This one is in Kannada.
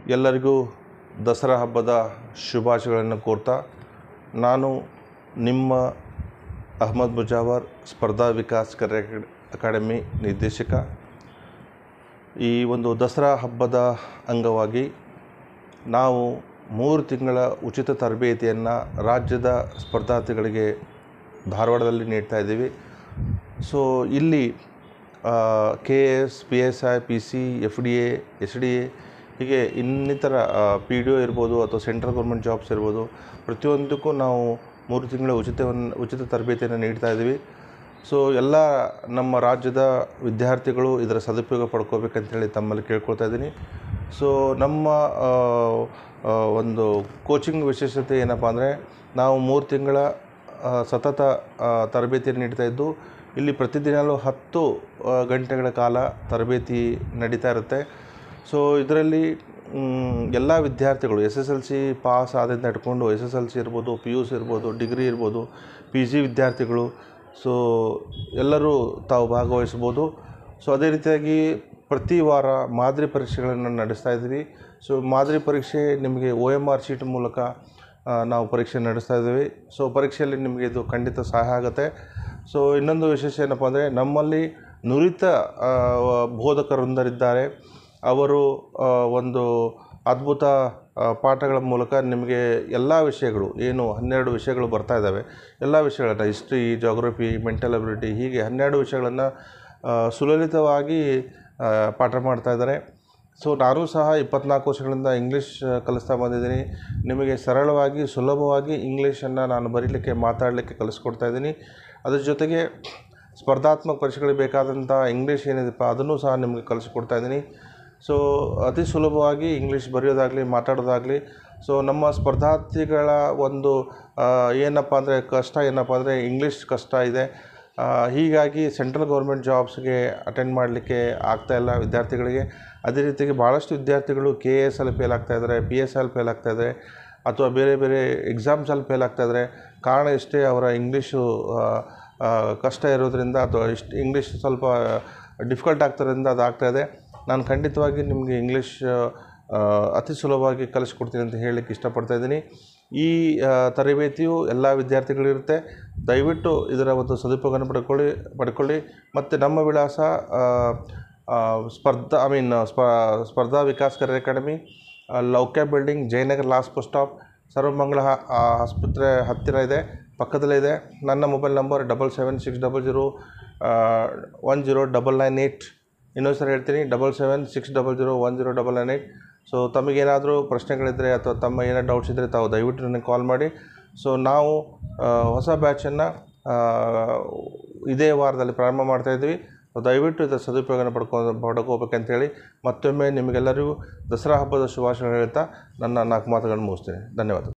ಎಲ್ಲರಿಗೂ ದಸರಾ ಹಬ್ಬದ ಶುಭಾಶಯಗಳನ್ನು ಕೋರ್ತಾ ನಾನು ನಿಮ್ಮ ಅಹಮದ್ ಮುಜಾವರ್ ಸ್ಪರ್ಧಾ ವಿಕಾಸ್ ಕರೆ ಅಕಾಡೆಮಿ ನಿರ್ದೇಶಕ ಈ ಒಂದು ದಸರಾ ಹಬ್ಬದ ಅಂಗವಾಗಿ ನಾವು ಮೂರು ತಿಂಗಳ ಉಚಿತ ತರಬೇತಿಯನ್ನು ರಾಜ್ಯದ ಸ್ಪರ್ಧಾರ್ಥಿಗಳಿಗೆ ಧಾರವಾಡದಲ್ಲಿ ನೀಡ್ತಾ ಇದ್ದೀವಿ ಸೊ ಇಲ್ಲಿ K S P S I P C F D A S D A ಹೀಗೆ ಇನ್ನಿತರ ಪಿ ಡಿ ಒ ಇರ್ಬೋದು ಅಥವಾ ಸೆಂಟ್ರಲ್ ಗೌರ್ಮೆಂಟ್ ಜಾಬ್ಸ್ ಇರ್ಬೋದು ಪ್ರತಿಯೊಂದಕ್ಕೂ ನಾವು ಮೂರು ತಿಂಗಳ ಉಚಿತವನ್ನು ಉಚಿತ ತರಬೇತಿಯನ್ನು ನೀಡ್ತಾ ಇದ್ದೀವಿ ಸೊ ಎಲ್ಲ ನಮ್ಮ ರಾಜ್ಯದ ವಿದ್ಯಾರ್ಥಿಗಳು ಇದರ ಸದುಪಯೋಗ ಪಡ್ಕೋಬೇಕಂತೇಳಿ ತಮ್ಮಲ್ಲಿ ಕೇಳ್ಕೊಳ್ತಾ ಇದ್ದೀನಿ ಸೊ ನಮ್ಮ ಆ, ಆ, ಒಂದು ಕೋಚಿಂಗ್ ವಿಶೇಷತೆ ಏನಪ್ಪ ಅಂದರೆ ನಾವು ಮೂರು ತಿಂಗಳ ಆ, ಸತತ ಆ, ತರಬೇತಿಯನ್ನು ನೀಡ್ತಾ ಇದ್ದು ಇಲ್ಲಿ ಪ್ರತಿದಿನಲೂ ಹತ್ತು ಆ, ಗಂಟೆಗಳ ಕಾಲ ತರಬೇತಿ ನಡೀತಾ ಇರುತ್ತೆ ಸೊ ಇದರಲ್ಲಿ ಎಲ್ಲ ವಿದ್ಯಾರ್ಥಿಗಳು S S L C pass ಆದಿಂದ ಹಿಡ್ಕೊಂಡು ಎಸ್ ಎಸ್ ಎಲ್ ಸಿ ಇರ್ಬೋದು ಪಿ ಯು ಸಿ ಇರ್ಬೋದು ಡಿಗ್ರಿ ಇರ್ಬೋದು ಪಿ ಜಿ ವಿದ್ಯಾರ್ಥಿಗಳು ಸೊ ಎಲ್ಲರೂ ತಾವು ಭಾಗವಹಿಸ್ಬೋದು ಸೊ ಅದೇ ರೀತಿಯಾಗಿ ಪ್ರತಿ ವಾರ ಮಾದರಿ ಪರೀಕ್ಷೆಗಳನ್ನು ನಡೆಸ್ತಾ ಇದ್ದೀವಿ ಸೊ ಮಾದರಿ ಪರೀಕ್ಷೆ ನಿಮಗೆ ಒ ಎಮ್ ಆರ್ ಶೀಟ್ ಮೂಲಕ ಆ, ನಾವು ಪರೀಕ್ಷೆ ನಡೆಸ್ತಾ ಇದ್ದೀವಿ ಸೊ ಪರೀಕ್ಷೆಯಲ್ಲಿ ನಿಮಗೆ ಇದು ಖಂಡಿತ ಸಹಾಯ ಆಗುತ್ತೆ ಸೊ ಇನ್ನೊಂದು ವಿಶೇಷ ಏನಪ್ಪ ಅಂದರೆ ನಮ್ಮಲ್ಲಿ ನುರಿತ ಆ, ಬೋಧಕರೊಂದರಿದ್ದಾರೆ ಅವರು ಆ, ಒಂದು ಅದ್ಭುತ ಆ, ಪಾಠಗಳ ಮೂಲಕ ನಿಮಗೆ ಎಲ್ಲ ವಿಷಯಗಳು ಏನು ಹನ್ನೆರಡು ವಿಷಯಗಳು ಬರ್ತಾ ಇದ್ದಾವೆ ಎಲ್ಲ ವಿಷಯಗಳನ್ನು ಹಿಸ್ಟ್ರಿ ಜಾಗ್ರಫಿ ಮೆಂಟಲ್ ಅಬಿಲಿಟಿ ಹೀಗೆ ಹನ್ನೆರಡು ವಿಷಯಗಳನ್ನು ಸುಲಲಿತವಾಗಿ ಆ, ಪಾಠ ಮಾಡ್ತಾ ಇದ್ದಾರೆ ಸೊ ನಾನು ಸಹ ಇಪ್ಪತ್ನಾಲ್ಕು ವರ್ಷಗಳಿಂದ ಇಂಗ್ಲೀಷ್ ಕಲಿಸ್ತಾ ಬಂದಿದ್ದೀನಿ ನಿಮಗೆ ಸರಳವಾಗಿ ಸುಲಭವಾಗಿ ಇಂಗ್ಲೀಷನ್ನು ನಾನು ಬರೀಲಿಕ್ಕೆ ಮಾತಾಡಲಿಕ್ಕೆ ಕಲಿಸ್ಕೊಡ್ತಾ ಇದ್ದೀನಿ ಅದ್ರ ಜೊತೆಗೆ ಸ್ಪರ್ಧಾತ್ಮಕ ಪರೀಕ್ಷೆಗಳಿಗೆ ಬೇಕಾದಂಥ ಇಂಗ್ಲೀಷ್ ಏನಿದೆಪ್ಪ ಅದನ್ನು ಸಹ ನಿಮಗೆ ಕಲಿಸ್ಕೊಡ್ತಾ ಇದ್ದೀನಿ ಸೊ ಅತಿ ಸುಲಭವಾಗಿ ಇಂಗ್ಲೀಷ್ ಬರೆಯೋದಾಗಲಿ ಮಾತಾಡೋದಾಗಲಿ ಸೊ ನಮ್ಮ ಸ್ಪರ್ಧಾರ್ಥಿಗಳ ಒಂದು ಆ, ಏನಪ್ಪ ಅಂದರೆ ಕಷ್ಟ ಏನಪ್ಪ ಅಂದರೆ ಇಂಗ್ಲೀಷ್ ಕಷ್ಟ ಇದೆ ಆ, ಹೀಗಾಗಿ ಸೆಂಟ್ರಲ್ ಗೌರ್ಮೆಂಟ್ ಜಾಬ್ಸ್ಗೆ ಅಟೆಂಡ್ ಮಾಡಲಿಕ್ಕೆ ಆಗ್ತಾಯಿಲ್ಲ ವಿದ್ಯಾರ್ಥಿಗಳಿಗೆ ಅದೇ ರೀತಿಯಾಗಿ ಭಾಳಷ್ಟು ವಿದ್ಯಾರ್ಥಿಗಳು ಕೆ ಎ ಎಸ್ ಅಲ್ಲಿ ಫೇಲ್ ಆಗ್ತಾ ಇದ್ದಾರೆ ಪಿ ಎಸ್ ಅಲ್ಲಿ ಫೇಲ್ ಆಗ್ತಾ ಇದ್ದಾರೆ ಅಥವಾ ಬೇರೆ ಬೇರೆ ಎಕ್ಸಾಮ್ಸಲ್ಲಿ ಫೇಲ್ ಆಗ್ತಾ ಇದ್ದಾರೆ ಕಾರಣ ಇಷ್ಟೇ ಅವರ ಇಂಗ್ಲೀಷು ಆ, ಆ, ಕಷ್ಟ ಇರೋದ್ರಿಂದ ಅಥವಾ ಇಷ್ಟು ಇಂಗ್ಲೀಷ್ ಸ್ವಲ್ಪ ಡಿಫಿಕಲ್ಟ್ ಆಗ್ತಿರೋದ್ರಿಂದ ಅದು ಆಗ್ತಾ ಇದೆ ನಾನು ಖಂಡಿತವಾಗಿ ನಿಮಗೆ ಇಂಗ್ಲೀಷ್ ಆ, ಅತಿ ಸುಲಭವಾಗಿ ಕಲಿಸ್ಕೊಡ್ತೀನಿ ಅಂತ ಹೇಳಲಿಕ್ಕೆ ಇಷ್ಟಪಡ್ತಾ ಇದ್ದೀನಿ ಈ ಆ, ತರಬೇತಿಯು ಎಲ್ಲ ವಿದ್ಯಾರ್ಥಿಗಳಿರುತ್ತೆ ದಯವಿಟ್ಟು ಇದರ ಒಂದು ಸದುಪಯೋಗವನ್ನು ಪಡ್ಕೊಳ್ಳಿ ಪಡ್ಕೊಳ್ಳಿ ಮತ್ತು ನಮ್ಮ ವಿಳಾಸ ಆ, ಆ, ಸ್ಪರ್ಧಾ I mean Spardha Vikas career academy Loukya building Jayanagar last bus stop Sarvamangala ಹ- ಆ, ಆಸ್ಪತ್ರೆ ಹತ್ತಿರ ಇದೆ ಪಕ್ಕದಲ್ಲೇ ಇದೆ ನನ್ನ mobile number double seven six double zero one zero double nine eight ಇನ್ನೊಂದು ಸಲ ಹೇಳ್ತೀನಿ double seven six double zero one zero double nine eight so ತಮಗೇನಾದರೂ ಪ್ರಶ್ನೆಗಳಿದ್ದರೆ ಅಥವಾ ತಮ್ಮ ಏನಾದ್ರು ಡೌಟ್ಸ್ ಇದ್ದರೆ ತಾವು ದಯವಿಟ್ಟು ನನಗೆ ಕಾಲ್ ಮಾಡಿ ಸೊ ನಾವು ಆ, ಹೊಸ ಬ್ಯಾಚನ್ನು ಇದೇ ವಾರದಲ್ಲಿ ಪ್ರಾರಂಭ ಮಾಡ್ತಾಯಿದ್ವಿ ದಯವಿಟ್ಟು ಇದರ ಸದುಪಯೋಗನ ಪಡ್ಕೊ ಪಡ್ಕೋಬೇಕಂತೇಳಿ ಮತ್ತೊಮ್ಮೆ ನಿಮಗೆಲ್ಲರಿಗೂ ದಸರಾ ಹಬ್ಬದ ಶುಭಾಶಯಗಳು ಹೇಳ್ತಾ ನನ್ನ ನಾಲ್ಕು ಮಾತುಗಳನ್ನು ಮುಗಿಸ್ತೇನೆ ಧನ್ಯವಾದ